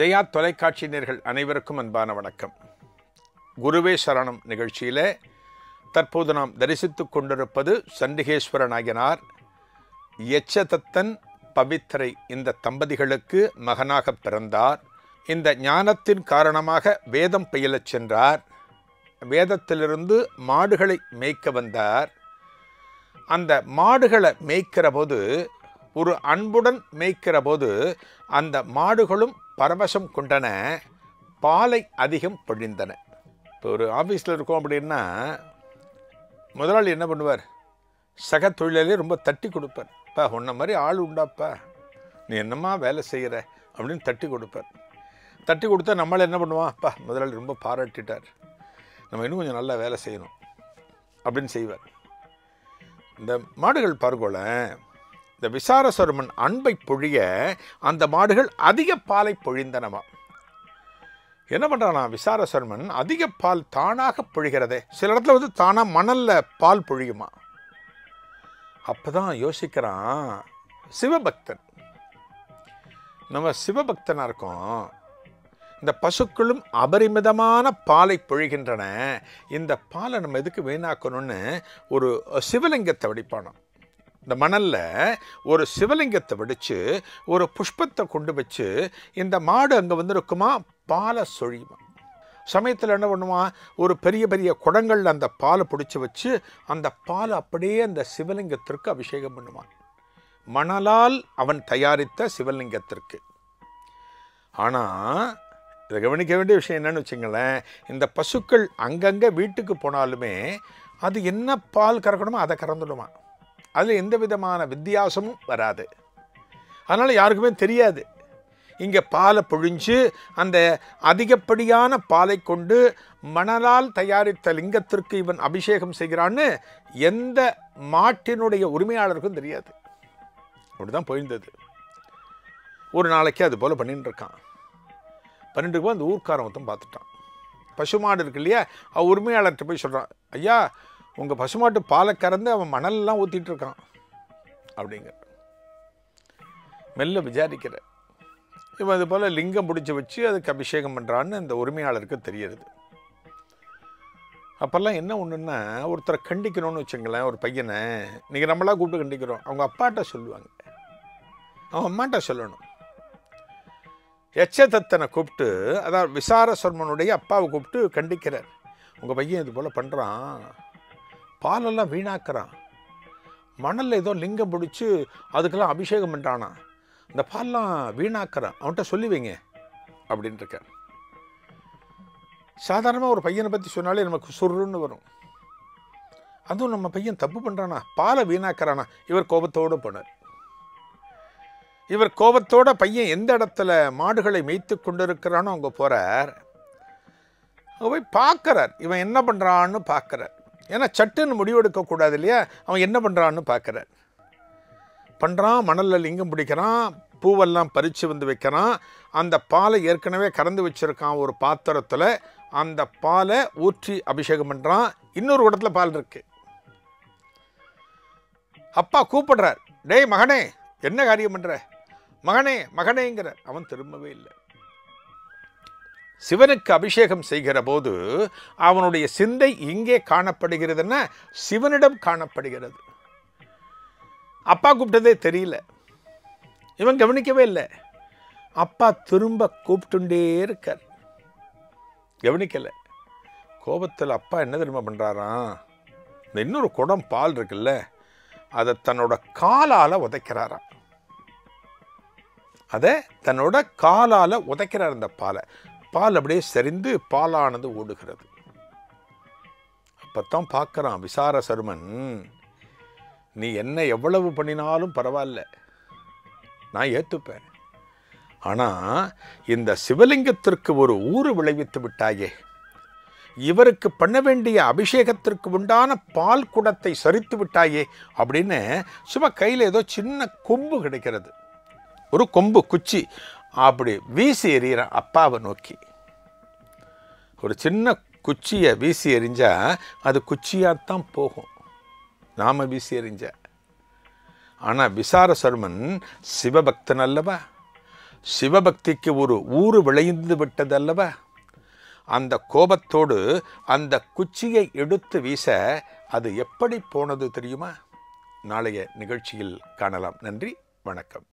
ஜெயா தொலைக்காட்சி நேர்கள் அனைவருக்கும் அன்பான வணக்கம் குருவே சரணம் நிகழ்ச்சியிலே தற்போது நாம் தரிசித்துக் கொண்டிருப்பது சண்டிகேஸ்வர நாயனார் எச்சதத்தன் பவித்ரை இந்த தம்பதிகளுக்கு மகனாக பிறந்தார் இந்த ஞானத்தின் காரணமாக வேதம் பயிலச் சென்றார் வேதத்திலிருந்து மாடுகளை மேய்க்க வந்தார் அந்த மாடுகளை மேய்க்கிற போது ஒரு அன்புடன் மேய்க்கிற போது அந்த மாடுகளும் பரவசம் கொண்டன பாலை அதிகம் பொழிந்தன இப்போ ஒரு ஆஃபீஸில் இருக்கோம் அப்படின்னா முதலாளி என்ன பண்ணுவார் சக தொழிலாளி ரொம்ப தட்டி கொடுப்பார் பா உன்ன மாதிரி ஆள் உண்டாப்பா நீ என்னம்மா வேலை செய்கிற அப்படின்னு தட்டி கொடுப்பார் தட்டி கொடுத்தா நம்மளை என்ன பண்ணுவான் அப்பா முதலாளி ரொம்ப பாராட்டிட்டார் நம்ம இன்னும் கொஞ்சம் நல்லா வேலை செய்யணும் அப்படின்னு செய்வார் இந்த மாடுகள் பார்கோல இந்த விசாரசருமன் அன்பை பொழிய அந்த மாடுகள் அதிக பாலை பொழிந்தனவா என்ன பண்ணுறானா விசாரசர்மன் அதிக பால் தானாக பொழிகிறதே சில இடத்துல வந்து தானாக மணலில் பால் பொழியுமா அப்போ தான் யோசிக்கிறான் சிவபக்தன் நம்ம சிவபக்தனாக இருக்கோம் இந்த பசுக்களும் அபரிமிதமான பாலை பொழிகின்றன இந்த பாலை நம்ம எதுக்கு வீணாக்கணும்னு ஒரு சிவலிங்கத்தை வடிப்பானோம் இந்த மணலில் ஒரு சிவலிங்கத்தை வடித்து ஒரு புஷ்பத்தை கொண்டு வச்சு இந்த மாடு அங்கே வந்து இருக்குமா பாலை சொழியுமா சமயத்தில் என்ன பண்ணுவான் ஒரு பெரிய பெரிய குடங்களில் அந்த பாலை பிடிச்சி வச்சு அந்த பாலை அப்படியே அந்த சிவலிங்கத்திற்கு அபிஷேகம் பண்ணுவான் மணலால் அவன் தயாரித்த சிவலிங்கத்திற்கு ஆனால் இதை கவனிக்க வேண்டிய விஷயம் என்னன்னு வச்சுங்களேன் இந்த பசுக்கள் அங்கங்கே வீட்டுக்கு போனாலுமே அது என்ன பால் கறக்கணுமோ அதை கறந்துடுமா அதில் எந்த விதமான வித்தியாசமும் வராது அதனால் யாருக்குமே தெரியாது இங்கே பாலை பொழிஞ்சு அந்த அதிகப்படியான பாலை கொண்டு மணலால் தயாரித்த லிங்கத்திற்கு இவன் அபிஷேகம் செய்கிறான்னு எந்த மாட்டினுடைய உரிமையாளருக்கும் தெரியாது அப்படிதான் போயிருந்தது ஒரு நாளைக்கு அது போல் பண்ணிட்டு இருக்கான் பண்ணிட்டு இருக்கும் அந்த ஊர்க்காரன் ஒருத்தன் பார்த்துட்டான் பசுமாடு இருக்கு இல்லையா அவன் உரிமையாளர்கிட்ட போய் சொல்கிறான் ஐயா உங்கள் பசுமாட்டு பாலை கறந்து அவன் மணல்லாம் ஊற்றிட்டு இருக்கான் அப்படிங்கிற மெல்ல விசாரிக்கிற இவன் இது போல் லிங்கம் பிடிச்சி வச்சு அதுக்கு அபிஷேகம் பண்ணுறான்னு இந்த உரிமையாளருக்கு தெரியுது அப்போல்லாம் என்ன ஒன்றுன்னா ஒருத்தரை கண்டிக்கணும்னு வச்சுங்களேன் ஒரு பையனை நீங்கள் நம்மளாக கூப்பிட்டு கண்டிக்கிறோம் அவங்க அப்பாட்ட சொல்லுவாங்க அவன் அம்மாட்ட சொல்லணும் எச்சதத்தனை கூப்பிட்டு அதாவது விசாரசர்மனுடைய அப்பாவை கூப்பிட்டு கண்டிக்கிறார் உங்கள் பையன் இது போல் பண்ணுறான் பாலெல்லாம் வீணாக்குறான் மணலில் ஏதோ லிங்கம் பிடிச்சி அதுக்கெல்லாம் அபிஷேகம் பண்ணுறானா இந்த பால்லாம் வீணாக்குறான் அவன்கிட்ட சொல்லி வைங்க அப்படின்னு இருக்கார் சாதாரணமாக ஒரு பையனை பற்றி சொன்னாலே நமக்கு சுருன்னு வரும் அதுவும் நம்ம பையன் தப்பு பண்ணுறானா பாலை வீணாக்குறானா இவர் கோபத்தோடு போனார் இவர் கோபத்தோட பையன் எந்த இடத்துல மாடுகளை மேய்த்து கொண்டிருக்கிறானோ அங்கே போகிறார் அங்கே போய் பார்க்குறார் இவன் என்ன பண்ணுறான்னு பார்க்குறார் ஏன்னா சட்டுன்னு முடிவெடுக்கக்கூடாது இல்லையா அவன் என்ன பண்ணுறான்னு பார்க்குறார் பண்ணுறான் மணலில் லிங்கம் பிடிக்கிறான் பூவெல்லாம் பறித்து வந்து வைக்கிறான் அந்த பாலை ஏற்கனவே கறந்து வச்சுருக்கான் ஒரு பாத்திரத்தில் அந்த பாலை ஊற்றி அபிஷேகம் பண்ணுறான் இன்னொரு இடத்துல பால் இருக்கு அப்பா கூப்பிடுறார் டேய் மகனே என்ன காரியம் பண்ணுற மகனே மகனேங்கிற அவன் திரும்பவே இல்லை சிவனுக்கு அபிஷேகம் செய்கிற போது அவனுடைய சிந்தை இங்கே காணப்படுகிறதுன்னா சிவனிடம் காணப்படுகிறது அப்பா கூப்பிட்டதே தெரியல இவன் கவனிக்கவே இல்லை அப்பா திரும்ப கூப்பிட்டுண்டே இருக்கார் கவனிக்கல கோபத்தில் அப்பா என்ன தெரியுமா பண்ணுறாராம் இந்த இன்னொரு குடம் பால் இருக்குல்ல அதை தன்னோட காலால் உதைக்கிறாராம் அதை தன்னோட காலால் உதைக்கிறார் அந்த பாலை பால் அப்படியே சரிந்து பாலானது ஓடுகிறது அப்பத்தான் பார்க்குறான் விசார சருமன் நீ என்ன எவ்வளவு பண்ணினாலும் பரவாயில்ல நான் ஏற்றுப்பேன் ஆனால் இந்த சிவலிங்கத்திற்கு ஒரு ஊறு விளைவித்து விட்டாயே இவருக்கு பண்ண வேண்டிய அபிஷேகத்திற்கு உண்டான பால் குடத்தை சரித்து விட்டாயே அப்படின்னு சும்மா கையில் ஏதோ சின்ன கொம்பு கிடைக்கிறது ஒரு கொம்பு குச்சி அப்படி வீசி எறிகிறான் அப்பாவை நோக்கி ஒரு சின்ன குச்சியை வீசி எறிஞ்சா அது குச்சியாகத்தான் போகும் நாம வீசி எறிஞ்ச ஆனால் விசார சர்மன் சிவபக்தன் அல்லவா சிவபக்திக்கு ஒரு ஊறு விளைந்து விட்டதல்லவா அந்த கோபத்தோடு அந்த குச்சியை எடுத்து வீச அது எப்படி போனது தெரியுமா நாளைய நிகழ்ச்சியில் காணலாம் நன்றி வணக்கம்